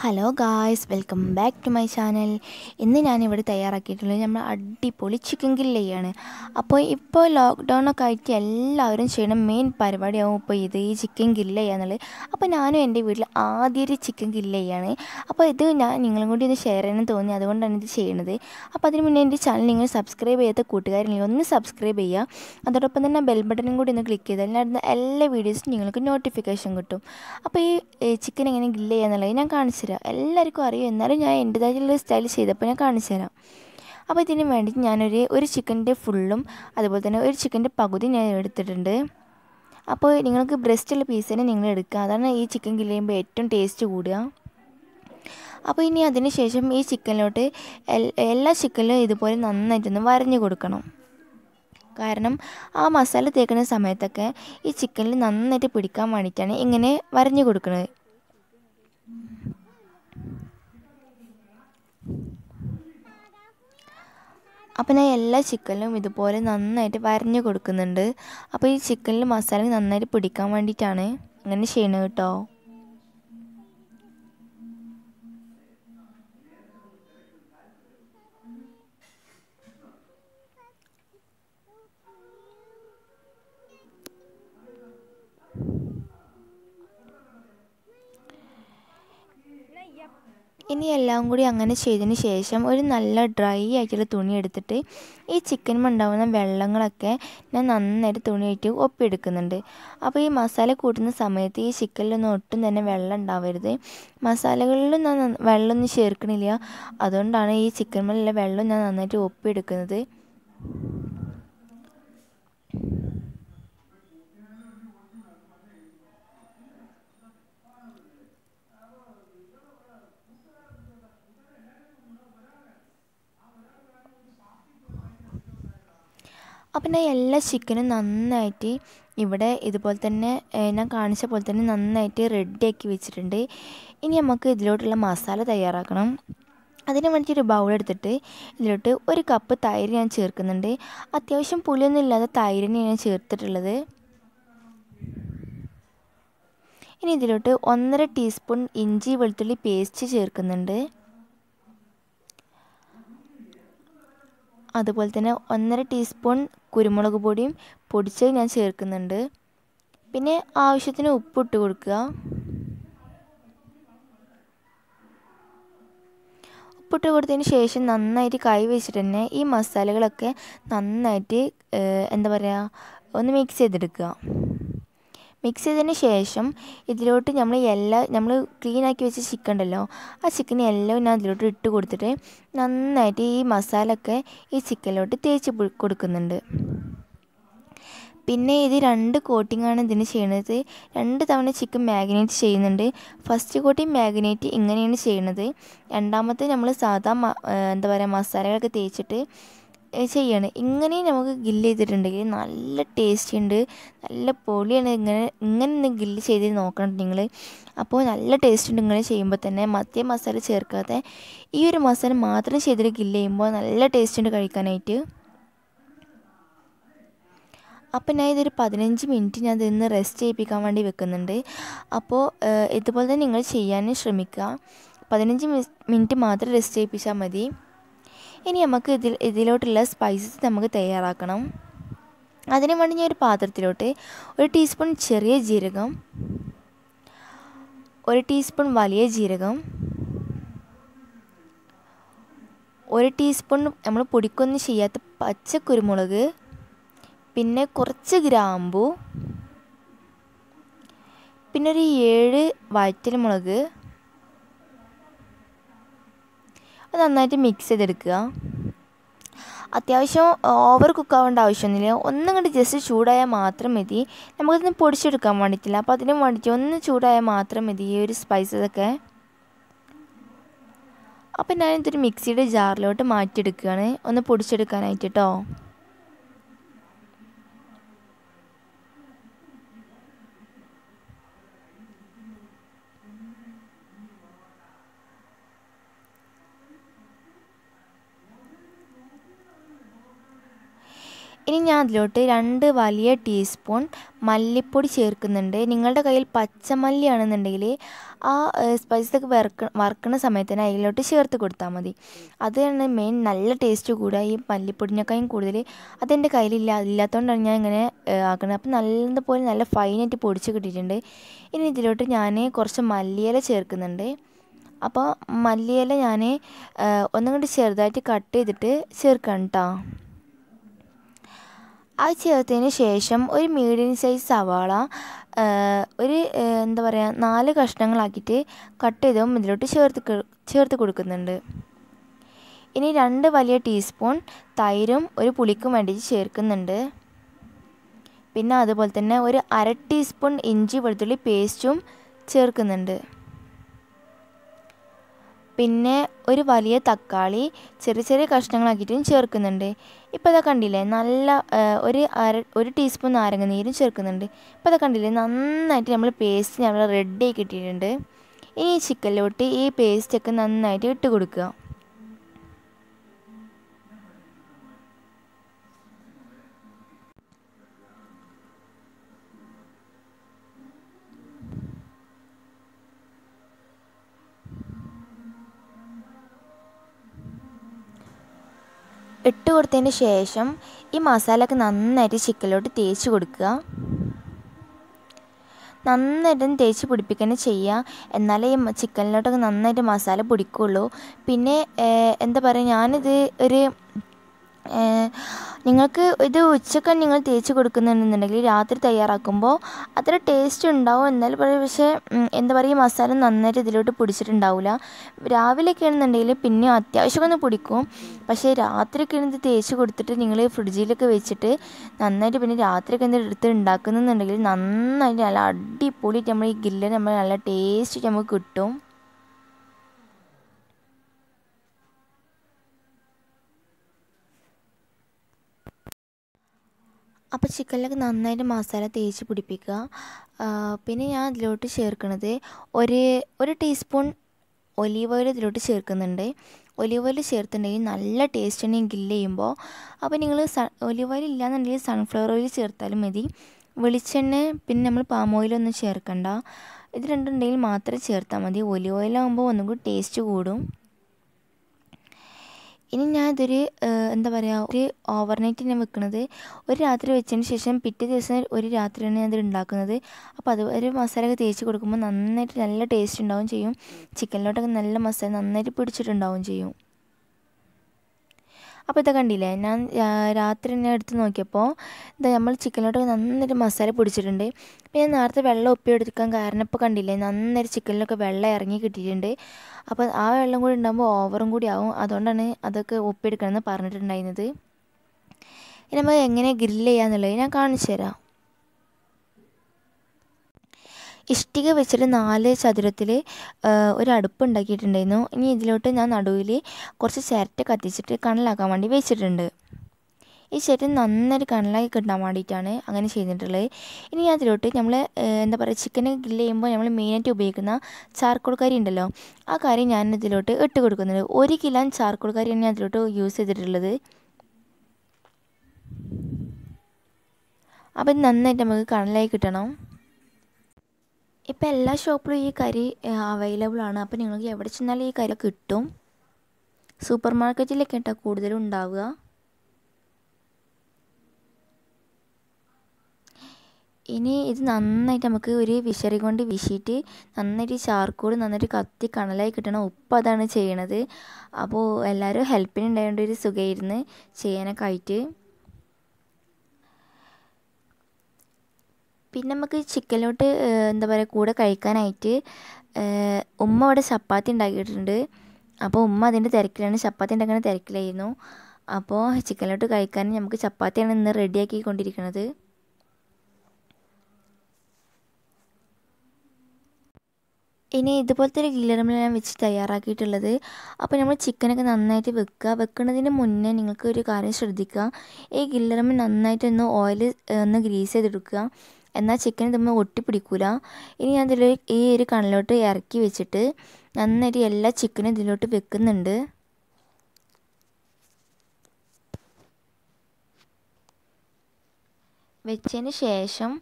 hello guys welcome back to my channel ഇന്ന് ഞാനിവിടെ തയ്യാറാക്കിയിട്ടുള്ളത് നമ്മൾ അടിപൊളി ചിക്കൻ ഗില്ലയാണ് അപ്പോൾ ഇപ്പോൾ ലോക്ക്ഡൗൺ ഒക്കെ ആയിട്ട് എല്ലാവരും ചെയ്യണ മെയിൻ പരിപാടിയാവും ഇപ്പോൾ ഇത് ഈ ചിക്കൻ ഗില്ല ചെയ്യാന്നുള്ളത് അപ്പോൾ ഞാനും എൻ്റെ വീട്ടിൽ ആദ്യമൊരു ചിക്കൻ ഗില്ല ചെയ്യാണ് അപ്പോൾ ഇത് ഞാൻ നിങ്ങളും കൂടി ഒന്ന് ഷെയർ ചെയ്യണം തോന്നി അതുകൊണ്ടാണ് ഇത് ചെയ്യുന്നത് അപ്പോൾ അതിന് മുന്നേ എൻ്റെ ചാനൽ നിങ്ങൾ സബ്സ്ക്രൈബ് ചെയ്യാത്ത കൂട്ടുകാരില്ലെങ്കിൽ ഒന്ന് സബ്സ്ക്രൈബ് ചെയ്യുക അതോടൊപ്പം തന്നെ ബെൽ ബട്ടണും കൂടി ഒന്ന് ക്ലിക്ക് ചെയ്താൽ ഞാൻ ഇടുന്ന എല്ലാ വീഡിയോസും നിങ്ങൾക്ക് നോട്ടിഫിക്കേഷൻ കിട്ടും അപ്പോൾ ഈ ചിക്കൻ എങ്ങനെ ഗില്ല ചെയ്യാന്നുള്ളത് ഞാൻ കാണിച്ചു തരാം എല്ലാവർക്കും അറിയും എന്നാലും ഞാൻ എൻ്റെതായിട്ടുള്ള സ്റ്റൈൽ ചെയ്തപ്പോൾ ഞാൻ കാണിച്ചു തരാം അപ്പോൾ ഇതിന് വേണ്ടി ഞാനൊരു ഒരു ചിക്കൻ്റെ ഫുള്ളും അതുപോലെ തന്നെ ഒരു ചിക്കൻ്റെ പകുതി ഞാൻ എടുത്തിട്ടുണ്ട് അപ്പോൾ നിങ്ങൾക്ക് ബ്രസ്റ്റുള്ള പീസ് തന്നെ നിങ്ങൾ എടുക്കുക അതാണ് ഈ ചിക്കൻ ഗില്ല ചെയ്യുമ്പോൾ ഏറ്റവും ടേസ്റ്റ് കൂടുക അപ്പോൾ ഇനി അതിന് ശേഷം ഈ ചിക്കനിലോട്ട് എല്ലാ ചിക്കനിലും ഇതുപോലെ നന്നായിട്ടൊന്ന് വരഞ്ഞു കൊടുക്കണം കാരണം ആ മസാല തേക്കുന്ന സമയത്തൊക്കെ ഈ ചിക്കനിൽ നന്നായിട്ട് പിടിക്കാൻ വേണ്ടിയിട്ടാണ് ഇങ്ങനെ വരഞ്ഞു കൊടുക്കുന്നത് അപ്പോൾ ഞാൻ എല്ലാ ചിക്കനിലും ഇതുപോലെ നന്നായിട്ട് വരഞ്ഞു കൊടുക്കുന്നുണ്ട് അപ്പോൾ ഈ ചിക്കനിൽ മസാല നന്നായിട്ട് പിടിക്കാൻ വേണ്ടിയിട്ടാണ് അങ്ങനെ ചെയ്യണത് കേട്ടോ ഇനി എല്ലാം കൂടി അങ്ങനെ ചെയ്തതിന് ശേഷം ഒരു നല്ല ഡ്രൈ ആയിട്ടുള്ള തുണി എടുത്തിട്ട് ഈ ചിക്കൻ ഉണ്ടാകുന്ന വെള്ളങ്ങളൊക്കെ ഞാൻ നന്നായിട്ട് തുണിയായിട്ട് ഒപ്പിയെടുക്കുന്നുണ്ട് അപ്പോൾ ഈ മസാല കൂട്ടുന്ന സമയത്ത് ഈ ചിക്കനിലൊന്നും ഒട്ടും തന്നെ വെള്ളം ഉണ്ടാവരുത് മസാലകളിലും ഞാൻ വെള്ളമൊന്നും ചേർക്കണില്ല അതുകൊണ്ടാണ് ഈ ചിക്കൻ മേലുള്ള വെള്ളം ഞാൻ നന്നായിട്ട് ഒപ്പിയെടുക്കുന്നത് അപ്പം ഞാൻ എല്ലാ ചിക്കനും നന്നായിട്ട് ഇവിടെ ഇതുപോലെ തന്നെ ഞാൻ കാണിച്ച പോലെ തന്നെ നന്നായിട്ട് റെഡിയാക്കി വെച്ചിട്ടുണ്ട് ഇനി നമുക്ക് ഇതിലോട്ടുള്ള മസാല തയ്യാറാക്കണം അതിന് വേണ്ടിയിട്ട് ഒരു ബൗൾ എടുത്തിട്ട് ഇതിലോട്ട് ഒരു കപ്പ് തൈര് ഞാൻ ചേർക്കുന്നുണ്ട് അത്യാവശ്യം പുളിയൊന്നും ഇല്ലാതെ തൈരിനെ ഞാൻ ചേർത്തിട്ടുള്ളത് ഇനി ഇതിലോട്ട് ഒന്നര ടീസ്പൂൺ ഇഞ്ചി വെളുത്തുള്ളി പേസ്റ്റ് ചേർക്കുന്നുണ്ട് അതുപോലെ തന്നെ ഒന്നര ടീസ്പൂൺ കുരുമുളക് പൊടിയും പൊടിച്ചത് ഞാൻ ചേർക്കുന്നുണ്ട് പിന്നെ ആവശ്യത്തിന് ഉപ്പിട്ട് കൊടുക്കുക ഉപ്പിട്ട് കൊടുത്തതിന് ശേഷം നന്നായിട്ട് കൈ വെച്ചിട്ട് തന്നെ ഈ മസാലകളൊക്കെ നന്നായിട്ട് എന്താ പറയുക ഒന്ന് മിക്സ് ചെയ്തെടുക്കുക മിക്സ് ചെയ്തതിന് ശേഷം ഇതിലോട്ട് നമ്മൾ എല്ലാ നമ്മൾ ക്ലീൻ ആക്കി വെച്ച ചിക്കൻ ഉണ്ടല്ലോ ആ ചിക്കൻ എല്ലാം ഞാൻ അതിലോട്ട് ഇട്ട് കൊടുത്തിട്ട് നന്നായിട്ട് ഈ മസാല ഒക്കെ ഈ ചിക്കനിലോട്ട് തേച്ച് കൊടുക്കുന്നുണ്ട് പിന്നെ ഇത് രണ്ട് കോട്ടിങ്ങാണ് ഇതിന് ചെയ്യണത് രണ്ട് തവണ ചിക്കൻ മാഗ്നേറ്റ് ചെയ്യുന്നുണ്ട് ഫസ്റ്റ് കോട്ടിങ് മാഗ്നേറ്റ് ഇങ്ങനെയാണ് ചെയ്യണത് രണ്ടാമത്തെ നമ്മൾ സാധാ എന്താ പറയുക മസാലകളൊക്കെ തേച്ചിട്ട് ചെയ്യാണ് ഇങ്ങനെ നമുക്ക് ഗില്ല് ചെയ്തിട്ടുണ്ടെങ്കിൽ നല്ല ടേസ്റ്റ് ഉണ്ട് നല്ല പൊളിയാണ് ഇങ്ങനെ ഇങ്ങനെ ഒന്ന് ഗില്ല് ചെയ്ത് നോക്കണം നിങ്ങൾ അപ്പോൾ നല്ല ടേസ്റ്റ് ഉണ്ട് ഇങ്ങനെ ചെയ്യുമ്പോൾ തന്നെ മറ്റേ മസാല ചേർക്കാതെ ഈ ഒരു മസാല മാത്രം ചെയ്തിട്ട് ഗില്ല് ചെയ്യുമ്പോൾ നല്ല ടേസ്റ്റ് ഉണ്ട് കഴിക്കാനായിട്ട് അപ്പോൾ ഞാൻ ഇതൊരു പതിനഞ്ച് മിനിറ്റ് ഞാൻ ഇതിന്ന് റെസ്റ്റ് ചെയ്യിപ്പിക്കാൻ വേണ്ടി വെക്കുന്നുണ്ട് അപ്പോൾ ഇതുപോലെ തന്നെ നിങ്ങൾ ചെയ്യാനും ശ്രമിക്കുക പതിനഞ്ച് മിനിറ്റ് മാത്രം റെസ്റ്റ് ചെയ്യിപ്പിച്ചാൽ മതി ഇനി നമുക്ക് ഇതിൽ ഇതിലോട്ടുള്ള സ്പൈസസ് നമുക്ക് തയ്യാറാക്കണം അതിനു വേണ്ടി ഞാൻ ഒരു പാത്രത്തിലോട്ട് ഒരു ടീസ്പൂൺ ചെറിയ ജീരകം ഒരു ടീസ്പൂൺ വലിയ ജീരകം ഒരു ടീസ്പൂൺ നമ്മൾ പൊടിക്കൊന്നും ചെയ്യാത്ത പച്ച കുരുമുളക് പിന്നെ കുറച്ച് ഗ്രാമ്പു പിന്നെ ഒരു ഏഴ് വറ്റൽ മുളക് അത് നന്നായിട്ട് മിക്സ് ചെയ്തെടുക്കുക അത്യാവശ്യം ഓവർ കുക്കാവേണ്ട ആവശ്യമൊന്നുമില്ല ഒന്നും കണ്ട് ജസ്റ്റ് ചൂടായാൽ മാത്രം മതി നമുക്കിതൊന്ന് പൊടിച്ചെടുക്കാൻ വേണ്ടിയിട്ടില്ല അപ്പോൾ അതിന് വേണ്ടിയിട്ട് ഒന്ന് ചൂടായാൽ മാത്രം മതി ഈ ഒരു സ്പൈസസൊക്കെ അപ്പം ഞാനിതൊരു മിക്സിയുടെ ജാറിലോട്ട് മാറ്റിയെടുക്കുകയാണ് ഒന്ന് പൊടിച്ചെടുക്കാനായിട്ട് കേട്ടോ ഇനി ഞാൻ അതിലോട്ട് രണ്ട് വലിയ ടീസ്പൂൺ മല്ലിപ്പൊടി ചേർക്കുന്നുണ്ട് നിങ്ങളുടെ കയ്യിൽ പച്ചമല്ലിയാണെന്നുണ്ടെങ്കിൽ ആ സ്പൈസൊക്കെ വറുക്ക വറുക്കുന്ന സമയത്ത് തന്നെ അതിലോട്ട് ചേർത്ത് കൊടുത്താൽ മതി അതാണ് മെയിൻ നല്ല ടേസ്റ്റ് കൂടുക ഈ മല്ലിപ്പൊടിനേക്കാളും കൂടുതൽ അതെൻ്റെ കയ്യിലില്ല ഇല്ലാത്തതുകൊണ്ടാണ് ഞാൻ ഇങ്ങനെ ആക്കുന്നത് അപ്പോൾ നല്ലതുപോലെ നല്ല ഫൈനായിട്ട് പൊടിച്ച് കിട്ടിയിട്ടുണ്ട് ഇനി ഇതിലോട്ട് ഞാൻ കുറച്ച് മല്ലിയില ചേർക്കുന്നുണ്ട് അപ്പോൾ മല്ലിയില ഞാൻ ഒന്നും കൂടി ചെറുതായിട്ട് കട്ട് ചെയ്തിട്ട് ചേർക്കണം കേട്ടോ അത് ചേർത്തതിന് ശേഷം ഒരു മീഡിയം സൈസ് സവാള ഒരു എന്താ പറയുക നാല് കഷ്ണങ്ങളാക്കിയിട്ട് കട്ട് ചെയ്തും ഇതിലോട്ട് ചേർത്ത് ചേർത്ത് കൊടുക്കുന്നുണ്ട് ഇനി രണ്ട് വലിയ ടീസ്പൂൺ തൈരും ഒരു പുളിക്കും വേണ്ടി ചേർക്കുന്നുണ്ട് പിന്നെ അതുപോലെ തന്നെ ഒരു അര ടീസ്പൂൺ ഇഞ്ചി വെളുത്തുള്ളി പേസ്റ്റും ചേർക്കുന്നുണ്ട് പിന്നെ ഒരു വലിയ തക്കാളി ചെറിയ ചെറിയ കഷ്ണങ്ങളാക്കിയിട്ടും ചേർക്കുന്നുണ്ട് ഇപ്പോൾ അതൊക്കെ കണ്ടില്ലേ നല്ല ഒരു അര ഒരു ടീസ്പൂൺ നാരങ്ങ നീരും ചേർക്കുന്നുണ്ട് ഇപ്പോൾ അതൊക്കെ കണ്ടില്ലേ നന്നായിട്ട് നമ്മൾ പേസ്റ്റ് നമ്മൾ റെഡി ആക്കി കിട്ടിയിട്ടുണ്ട് ഇനി ഈ ചിക്കനിലോട്ട് ഈ പേസ്റ്റൊക്കെ നന്നായിട്ട് ഇട്ട് കൊടുക്കുക ഇട്ട് കൊടുത്തതിന് ശേഷം ഈ മസാലയൊക്കെ നന്നായിട്ട് ചിക്കനിലോട്ട് തേച്ച് കൊടുക്കുക നന്നായിട്ടും തേച്ച് പിടിപ്പിക്കണം ചെയ്യുക എന്നാലേ ഈ ചിക്കനിലോട്ടൊക്കെ നന്നായിട്ട് മസാല പിടിക്കുള്ളൂ പിന്നെ എന്താ പറയുക ഞാനിത് ഒരു നിങ്ങൾക്ക് ഇത് ഉച്ചക്ക് നിങ്ങൾ തേച്ച് കൊടുക്കുന്നുണ്ടെന്നുണ്ടെങ്കിൽ രാത്രി തയ്യാറാക്കുമ്പോൾ അത്ര ടേസ്റ്റ് ഉണ്ടാവും എന്നാൽ പക്ഷേ എന്താ പറയുക മസാല നന്നായിട്ട് ഇതിലോട്ട് പിടിച്ചിട്ടുണ്ടാവില്ല രാവിലെയൊക്കെ ആണെന്നുണ്ടെങ്കിൽ പിന്നെ അത്യാവശ്യമൊക്കെ ഒന്ന് പിടിക്കും പക്ഷേ രാത്രിയൊക്കെ ഇത് തേച്ച് കൊടുത്തിട്ട് നിങ്ങൾ ഫ്രിഡ്ജിലൊക്കെ വെച്ചിട്ട് നന്നായിട്ട് പിന്നെ രാത്രിയൊക്കെ എന്തെങ്കിലും എടുത്ത് ഉണ്ടാക്കുന്നുണ്ടെങ്കിൽ നന്നായിട്ട് നല്ല അടിപൊളിയിട്ട് നമ്മൾ ഈ ഗില്ല് നമ്മൾ നല്ല ടേസ്റ്റ് നമുക്ക് കിട്ടും അപ്പോൾ ചിക്കനിലൊക്കെ നന്നായിട്ട് മസാല തേച്ച് പിടിപ്പിക്കുക പിന്നെ ഞാൻ അതിലോട്ട് ചേർക്കുന്നത് ഒരു ഒരു ടീസ്പൂൺ ഒലീവ് ഓയിൽ ഇതിലോട്ട് ചേർക്കുന്നുണ്ട് ഒലീവ് ഓയിൽ ചേർത്തിട്ടുണ്ടെങ്കിൽ നല്ല ടേസ്റ്റ് ആണ് ഗില്ല് ചെയ്യുമ്പോൾ അപ്പോൾ നിങ്ങൾ സ ഒലീവ് ഓയിൽ ഇല്ലാന്നുണ്ടെങ്കിൽ സൺഫ്ലവർ ഓയിൽ ചേർത്താലും മതി വെളിച്ചെണ്ണ പിന്നെ നമ്മൾ പാം ഓയിലൊന്നും ചേർക്കണ്ട ഇത് രണ്ടുണ്ടെങ്കിൽ മാത്രമേ ചേർത്താൽ മതി ഒലീവ് ഓയിലാകുമ്പോൾ ഒന്നും കൂടി ടേസ്റ്റ് കൂടും ഇനി ഞാൻ ഇതൊരു എന്താ പറയുക ഒരു ഓവർനൈറ്റ് ഞാൻ വെക്കുന്നത് ഒരു രാത്രി വെച്ചതിന് ശേഷം പിറ്റേ ദിവസം ഒരു രാത്രിയാണ് ഞാൻ ഇത് ഉണ്ടാക്കുന്നത് അപ്പോൾ അത് ഒരു മസാലയൊക്കെ തേച്ച് കൊടുക്കുമ്പോൾ നന്നായിട്ട് നല്ല ടേസ്റ്റ് ഉണ്ടാവും ചെയ്യും ചിക്കനിലോട്ടൊക്കെ നല്ല മസാല നന്നായിട്ട് പിടിച്ചിട്ടുണ്ടാവും ചെയ്യും അപ്പോൾ ഇത് കണ്ടില്ലേ ഞാൻ രാത്രി ഞാൻ എടുത്ത് നോക്കിയപ്പോൾ എന്താ നമ്മൾ ചിക്കനിലോട്ട് നന്നായിട്ട് മസാല പിടിച്ചിട്ടുണ്ട് പിന്നെ നേരത്തെ വെള്ളം ഒപ്പിയെടുക്കാൻ കാരണം ഇപ്പോൾ കണ്ടില്ലേ നന്നായിട്ട് ചിക്കനിലൊക്കെ വെള്ളം ഇറങ്ങി കിട്ടിയിട്ടുണ്ട് അപ്പോൾ ആ വെള്ളം കൂടി ഉണ്ടാകുമ്പോൾ ഓവറും കൂടി ആവും അതുകൊണ്ടാണ് അതൊക്കെ ഒപ്പിയെടുക്കണമെന്ന് പറഞ്ഞിട്ടുണ്ടായിരുന്നത് ഇനി നമുക്ക് എങ്ങനെ ഗ്രില്ല് ചെയ്യാന്നുള്ളത് ഞാൻ കാണിച്ചു തരാം ഇഷ്ടിക വെച്ചിട്ട് നാല് ചതുരത്തിൽ ഒരു അടുപ്പ് ഉണ്ടാക്കിയിട്ടുണ്ടായിരുന്നു ഇനി ഇതിലോട്ട് ഞാൻ നടുവിൽ കുറച്ച് ചിരട്ട കത്തിച്ചിട്ട് കണലാക്കാൻ വേണ്ടി വെച്ചിട്ടുണ്ട് ഈ ചിരട്ട നന്നായിട്ട് കണലാക്കി കിട്ടാൻ വേണ്ടിയിട്ടാണ് അങ്ങനെ ചെയ്തിട്ടുള്ളത് ഇനി അതിലോട്ട് നമ്മൾ എന്താ പറയുക ചിക്കൻ ഗ്രില്ല് ചെയ്യുമ്പോൾ നമ്മൾ മെയിനായിട്ട് ഉപയോഗിക്കുന്ന ചാർക്കോൾ കറി ഉണ്ടല്ലോ ആ കറി ഞാൻ ഇതിലോട്ട് ഇട്ട് കൊടുക്കുന്നുണ്ട് ഒരു കിലോ ചാർക്കോൾ കറിയാണ് ഞാൻ അതിലോട്ട് യൂസ് ചെയ്തിട്ടുള്ളത് അപ്പം നന്നായിട്ട് നമുക്ക് കണലായി കിട്ടണം ഇപ്പം എല്ലാ ഷോപ്പിലും ഈ കരി അവൈലബിൾ ആണ് അപ്പോൾ നിങ്ങൾക്ക് എവിടെ ചെന്നാലും ഈ കരി കിട്ടും സൂപ്പർ മാർക്കറ്റിലൊക്കെ കേട്ടോ കൂടുതലും ഉണ്ടാവുക ഇനി ഇത് നന്നായിട്ട് നമുക്ക് ഒരു വിശറി കൊണ്ട് വിശിയിട്ട് നന്നായിട്ട് ചാർക്കോൾ നന്നായിട്ട് കത്തി കണലായി കിട്ടണം ഉപ്പ് അതാണ് ചെയ്യണത് അപ്പോൾ എല്ലാവരും ഹെൽപ്പിന് ഉണ്ടായതുകൊണ്ട് ഒരു സുഖമായിരുന്നു ചെയ്യാനൊക്കെ ആയിട്ട് പിന്നെ നമുക്ക് ചിക്കനിലോട്ട് എന്താ പറയുക കൂടെ കഴിക്കാനായിട്ട് ഉമ്മ അവിടെ ചപ്പാത്തി ഉണ്ടാക്കിയിട്ടുണ്ട് അപ്പോൾ ഉമ്മ അതിൻ്റെ തിരക്കിലാണ് ചപ്പാത്തി ഉണ്ടാക്കുന്ന തിരക്കിലായിരുന്നു അപ്പോൾ ചിക്കനിലോട്ട് കഴിക്കാൻ നമുക്ക് ചപ്പാത്തിയാണ് ഇന്ന് റെഡിയാക്കി കൊണ്ടിരിക്കുന്നത് ഇനി ഇതുപോലത്തെ ഒരു ഗില്ലറമ്മിൽ ഞാൻ വെച്ച് തയ്യാറാക്കിയിട്ടുള്ളത് അപ്പോൾ നമ്മൾ ചിക്കനൊക്കെ നന്നായിട്ട് വെക്കുക വെക്കുന്നതിന് മുന്നേ നിങ്ങൾക്ക് ഒരു കാര്യം ശ്രദ്ധിക്കുക ഈ ഗില്ലറമ്മ നന്നായിട്ട് ഒന്ന് ഓയിൽ ഒന്ന് ഗ്രീസ് ചെയ്തെടുക്കുക എന്നാൽ ചിക്കൻ തമ്മിൽ ഒട്ടിപ്പിടിക്കൂല ഇനി ഞാൻ ഇതിൽ ഈ ഒരു കണ്ണിലോട്ട് ഇറക്കി വെച്ചിട്ട് നന്നായിട്ട് എല്ലാ ചിക്കനും ഇതിലോട്ട് വെക്കുന്നുണ്ട് വെച്ചതിന് ശേഷം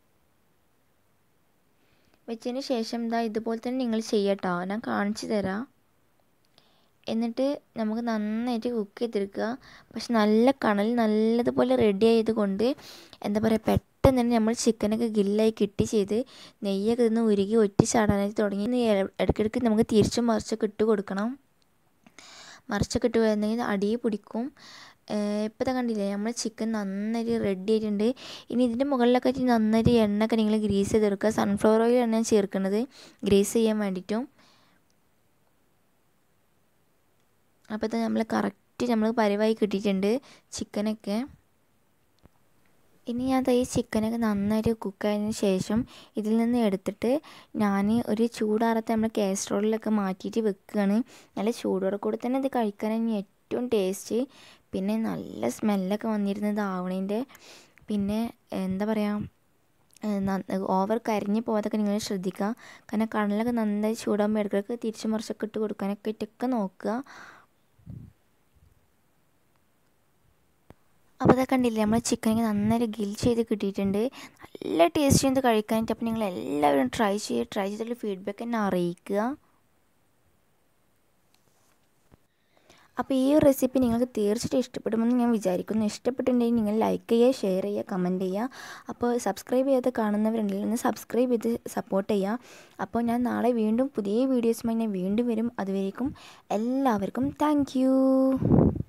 വെച്ചതിന് ശേഷം ഇതാ ഇതുപോലെ തന്നെ നിങ്ങൾ ചെയ്യട്ടോ ഞാൻ കാണിച്ചു തരാം എന്നിട്ട് നമുക്ക് നന്നായിട്ട് കുക്ക് ചെയ്തെടുക്കുക പക്ഷെ നല്ല കണൽ നല്ലതുപോലെ റെഡി ആയത് കൊണ്ട് എന്താ പറയുക പെട്ടെന്ന് തന്നെ നമ്മൾ ചിക്കനൊക്കെ ഗില്ലായി കിട്ടി ചെയ്ത് നെയ്യൊക്കെ നിന്ന് ഉരുകി ഒറ്റി ചാടാനായിട്ട് തുടങ്ങി ഇടയ്ക്കിടയ്ക്ക് നമുക്ക് തിരിച്ചും മറിച്ചൊക്കെ ഇട്ട് കൊടുക്കണം മറിച്ചൊക്കെ ഇട്ട് വരുന്നെങ്കിൽ അടിയെ പിടിക്കും ഇപ്പോഴത്തെ കണ്ടില്ലേ നമ്മൾ ചിക്കൻ നന്നായിട്ട് റെഡി ആയിട്ടുണ്ട് ഇനി ഇതിൻ്റെ മുകളിലൊക്കെ നന്നായിട്ട് എണ്ണയൊക്കെ നിങ്ങൾ ഗ്രീസ് ചെയ്തെടുക്കുക സൺഫ്ലവർ ഓയിലാണ് ഞാൻ ചേർക്കുന്നത് ഗ്രീസ് ചെയ്യാൻ വേണ്ടിയിട്ടും അപ്പോൾ നമ്മൾ കറക്റ്റ് നമ്മൾ പരിവായി കിട്ടിയിട്ടുണ്ട് ചിക്കനൊക്കെ ഇനി ഞാൻ ഈ ചിക്കനൊക്കെ നന്നായിട്ട് കുക്കായതിന് ശേഷം ഇതിൽ നിന്ന് എടുത്തിട്ട് ഞാൻ ഒരു ചൂടാറത്തെ നമ്മൾ കാസ്ട്രോളിലൊക്കെ മാറ്റിയിട്ട് വെക്കുകയാണ് നല്ല ചൂടോടെ കൂടെ തന്നെ ഇത് കഴിക്കാനാണ് ഏറ്റവും ടേസ്റ്റ് പിന്നെ നല്ല സ്മെല്ലൊക്കെ വന്നിരുന്നത് ആവണേൻ്റെ പിന്നെ എന്താ പറയുക ഓവർ കരിഞ്ഞ് പോകാതൊക്കെ നിങ്ങൾ ശ്രദ്ധിക്കുക കാരണം കടലൊക്കെ നന്നായി ചൂടാകുമ്പോൾ ഇടയ്ക്കിടയ്ക്ക് തിരിച്ചു മറിച്ചൊക്കെ ഇട്ട് കൊടുക്കാനൊക്കെ ഇട്ടൊക്കെ നോക്കുക അപ്പോൾ അതൊക്കെ കണ്ടില്ലേ നമ്മൾ ചിക്കനൊക്കെ നന്നായിട്ട് ഗിൽ ചെയ്ത് കിട്ടിയിട്ടുണ്ട് നല്ല ടേസ്റ്റ് ചെയ്ത് കഴിക്കാനായിട്ട് അപ്പോൾ നിങ്ങൾ എല്ലാവരും ട്രൈ ചെയ്യുക ട്രൈ ചെയ്തിട്ട് ഫീഡ്ബാക്ക് എന്നെ അറിയിക്കുക അപ്പോൾ ഈ റെസിപ്പി നിങ്ങൾക്ക് തീർച്ചയായിട്ടും ഇഷ്ടപ്പെടുമെന്ന് ഞാൻ വിചാരിക്കുന്നു ഇഷ്ടപ്പെട്ടിട്ടുണ്ടെങ്കിൽ നിങ്ങൾ ലൈക്ക് ചെയ്യുക ഷെയർ ചെയ്യുക കമൻറ്റ് ചെയ്യുക അപ്പോൾ സബ്സ്ക്രൈബ് ചെയ്ത് കാണുന്നവരുണ്ടെങ്കിൽ ഒന്ന് സബ്സ്ക്രൈബ് ചെയ്ത് സപ്പോർട്ട് ചെയ്യുക അപ്പോൾ ഞാൻ നാളെ വീണ്ടും പുതിയ വീഡിയോസുമായി ഞാൻ വീണ്ടും വരും അതുവരേക്കും എല്ലാവർക്കും താങ്ക്